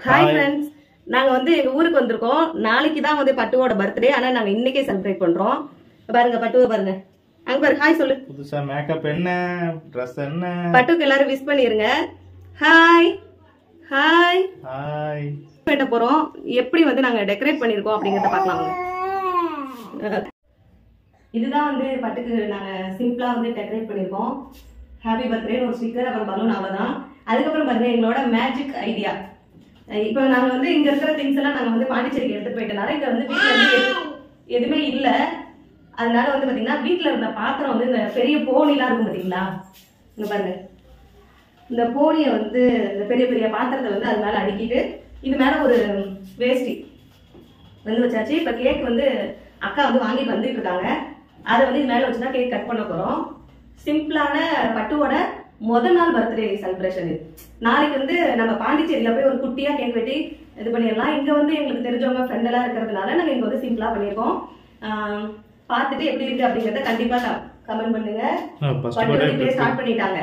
Hi Hi. Friends நாங்க வந்து எங்க ஊருக்கு வந்திருக்கோம் நாளைக்கு தான் வந்து பட்டுவோட பர்த்டே ஆனா நாங்க இன்னைக்கே செலிப்ரேட் பண்றோம் பாருங்க பட்டுவை பாருங்க அங்க பாருங்க ஹாய் சொல்லு புதுசா மேக்கப் என்ன ட்ரெஸ் என்ன பட்டுக்கு எல்லாரும் விஷ் பண்ணிருங்க ஹாய் ஹாய் ஹாய் பேட்ட போறோம் எப்படி வந்து நாங்க டெக்கரேட் பண்ணிருக்கோம் அப்படிங்கறத பார்க்கலாம் வாங்க. இதுதான் வந்து பட்டுக்கு நாங்க சிம்பிளா வந்து டெக்கரேட் பண்ணிருக்கோம் ஹாப்பி பர்த்டே ஒரு ஸ்டிக்கர் அப்புறம் பலூன் அவ்வளவுதான் அதுக்கப்புறம் பாருங்க எங்களோட மேஜிக் ஐடியா இப்போ நாங்க வந்து இங்க இருக்கிற திங்ஸ் எல்லாம் நாங்க வந்து பாண்டிச்சேரிக்கு எடுத்துட்டு போயிட்டனால இங்க வந்து வீட்டுல வந்து எது- எதுவுமே இல்ல அதனால வந்து பாத்தீங்கன்னா வீட்டுல இருந்த பாத்திரம் வந்து இந்த பெரிய போனிலாம் இருக்கும் பாத்தீங்களா இங்க பாருங்க இந்த போனியை வந்து இந்த பெரிய பெரிய பாத்திரத்தை வந்து அது மேல அடுக்கிட்டு இது மேல ஒரு வேஷ்டி வந்து வச்சாச்சு இப்ப கேக் வந்து அக்கா வந்து வாங்கிட்டு வந்துட்டு இருக்காங்க அதை வந்து இது மேல வச்சுதான் கேக் கட் பண்ண போறோம் சிம்பிளான பட்டுவோட முத நாள் பர்த்டே செலிப்ரேஷன் இது நாளைக்கு வந்து நம்ம பாண்டிச்சேரியில போய் ஒரு குட்டியா கேக் வெட்டி இது பண்ணிடலாம் இங்க வந்து எங்களுக்கு தெரிஞ்சவங்க ஃப்ரெண்ட் எல்லாம் இருக்கிறதுனால நாங்க இங்க வந்து சிம்பிளா பண்ணியிருக்கோம் ஆஹ் பார்த்துட்டு எப்படி இருக்கு அப்படிங்கறத கண்டிப்பா கமெண்ட் பண்ணுங்க ஃபர்ஸ்ட் பட்டு வந்து இப்படியே பர்த்டே ஸ்டார்ட் பண்ணிட்டாங்க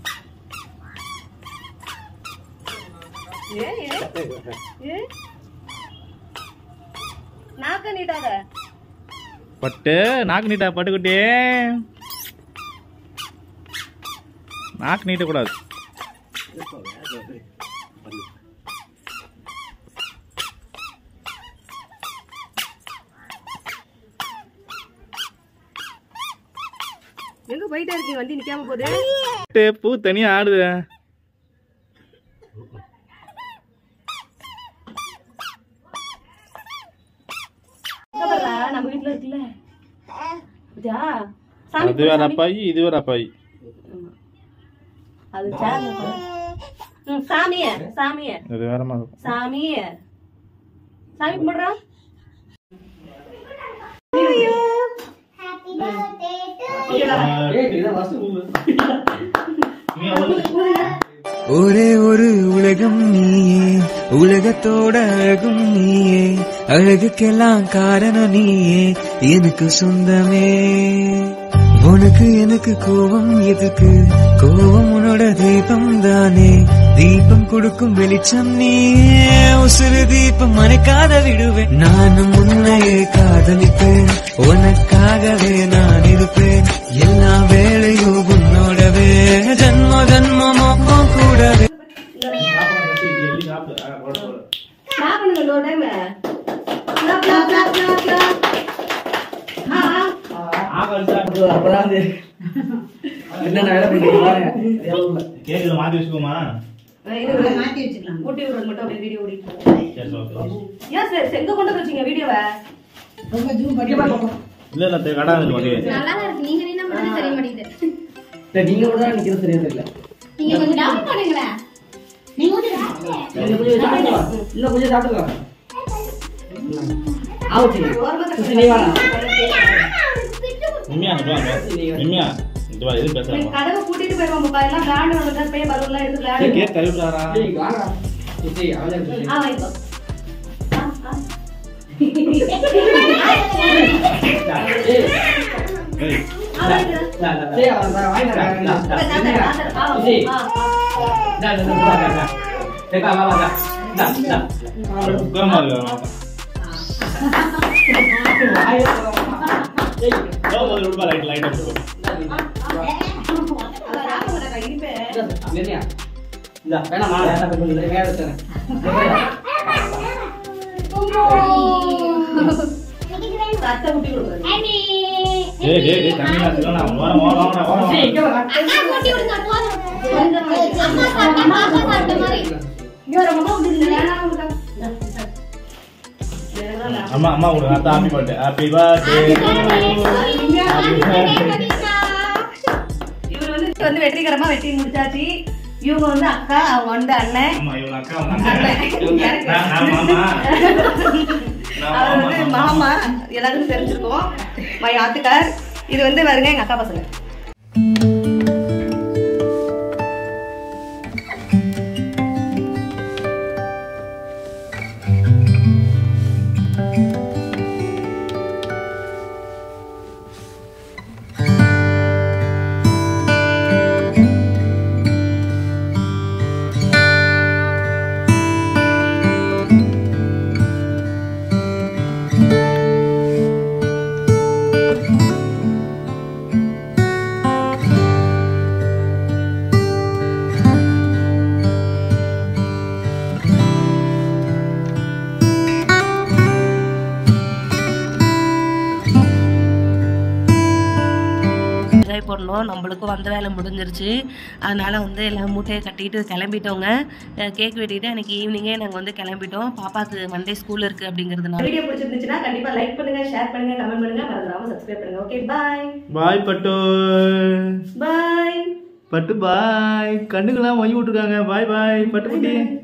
ஏன் ஏன் ஏன் நாக்க நீட்டாக பட்டு நாக்கு நீட்டா பட்டுக்குட்டி நாக்கு நீட்டக்கூடாது எங்க போயிட்டே இருக்கீங்க வண்டி நிக்காம போகுது பட்டு, பூ தனியா ஆடுது இங்க பாருடா, நம்ம வீட்டுல இருக்குல்ல இதா? சாமி அது வேற அப்பாயி இது வேற அப்பாயி அது சேர்ல பாரு. ம், சாமிய சாமிய இது வேற மாதிரி இருக்கும். சாமிய சாமி கும்பிடுறோம் ஒரே ஒரு உலகம் நீயே உலகத்தோட அழகும் நீயே அழகுக்கெல்லாம் காரணம் நீயே எனக்கு சொந்தமே உனக்கு எனக்கு கோபம் எதுக்கு கோபம் உன்னோட தீபம் தானே தீபம் கொடுக்கும் வெளிச்சம் நீயே உசுறு தீபம் மறைக்காத விடுவேன் நானும் உன்னையே காதலிப்பேன் உனக்காகவே நான் இருப்பேன் எல்லா வேலையும் உன்னோடவே ஜன்ம ஜன்மமோ கூடவே கிளாப் பண்ணுங்க இன்னொரு time clap clap clap clap clap ஆ அப்பதான் வந்து என்னென்ன வேலை பண்ணிட்டு பாருங்க கேக்குது மாத்தி வச்சுக்கோமா இது மாத்தி வச்சுக்கலாம் ஊட்டி விடுறது மட்டும் அப்படியே வீடியோ ஓடிட்டு சரி ஓகே ஏன் சார் எங்க கொண்டு வந்து வச்சீங்க வீடியோவை இல்ல இல்ல தெ- கடாது ஓகே நல்லா தான் இருக்கு நீங்க நின்னா மட்டும் தெரிய மாட்டேங்குது இல்ல, நீங்க கூட தான் நிக்கிறது சரியா தெரியல நீங்க கொஞ்சம் டவுன் பண்ணுங்களேன் நீங்க கொஞ்சம் நீங்க கொஞ்சம் சாப்பிட்டுக்கலாம் இன்னும் கொஞ்சம் சாப்பிட்டுக்கலாம் ஆவுச்சு சுசி, நீ வாடா உண்மையா இங்க வாங்க உண்மையா இங்க வா எதுவும் பேசுறாங்க கதவை கூட்டிட்டு போயிருவோம் பாப்பா எல்லாம் பிளான் வந்து போய் பலூன்லாம் எடுத்து பிளான் கேக் தவிர்த்தாரா ஏய், வாடா சுசி, அவன் சுசி. ஆ வாங்கிக்கோ ஆ, ஆ. ஏய், ஏய் ஆ, வாங்கிக்கிறேன். இந்தா, இந்தா, இந்தா. ஏய், அவன் தர, வாங்கி தரேன். இந்தா, இந்தா, இப்ப நான் தரேன், நான் தரேன். பாவம். சுசி, ஆ, ஆ. இந்தா, இந்தா, இந்தா, இந்தா, இந்தா. ஏய், வா, வா, வா, இந்தா. இந்தா, இந்தா. உட்காரமா இருக்காங்க வாயை திறமா. ஏய், ரூபாய் லைட் லைட் போட்டு இந்தா, அதான் ராமன் நான் இருப்பேன். இந்தா, வெண்ணியா. இந்தா, வேணாமா? வேணாம், கொஞ்சம் இதை வேற தரேன். சட்டை குட்டி கொடுக்குறது. ஏய் டேய் டேய் தண்ணி நான் நான் ஓரம் ஓரம் ஓரம் ஓரம் சுசி, இங்க வா. அக்கா கூட்டி விடுங்க போதும் அம்மா சாப்பிட்ட பாப்பா சாப்பிட்ட மாதிரி இங்க ஒரு அம்மா கொடுக்குது. வேணாம் கொடுக்கா. வேணாம். அம்மா அம்மா கூட அத்தா ஹாப்பி பர்த்டே ஹாப்பி பர்த்டே இவர் வந்து வந்து வெற்றிகரமா வெட்டி முடிச்சாச்சு இவங்க வந்து அக்கா அவங்க வந்து அண்ணன் அம்மா இவங்க அக்கா அவங்க அண்ணன். அண்ணன். எனக்கு- நான் நான் மாமா நான் அவர் வந்து மாமா மாமா எல்லாருக்கும் தெரிஞ்சிருக்கோம் மை ஆத்துக்கார் இது வந்து பாருங்க எங்க அக்கா பசங்க ஆ மிட்டாய் போடணும் நம்மளுக்கும் வந்த வேலை முடிஞ்சிருச்சு அதனால வந்து எல்லாம் மூட்டையை கட்டிட்டு கிளம்பிட்டோங்க கேக் வெட்டிட்டு அன்னைக்கு ஈவினிங்கே நாங்கள் வந்து கிளம்பிட்டோம் பாப்பாக்கு மண்டே ஸ்கூல் இருக்கு அப்படிங்கிறதுனால வீடியோ பிடிச்சிருந்துச்சுன்னா கண்டிப்பாக லைக் பண்ணுங்க ஷேர் பண்ணுங்க கமெண்ட் பண்ணுங்க மறந்துடாம சப்ஸ்கிரைப் பண்ணுங்க ஓகே பாய் பாய் பட்டு பாய் பட்டு பாய் கண்ணுக்கெல்லாம் மை விட்டுருக்காங்க பாய் பாய் பட்டு குட்டி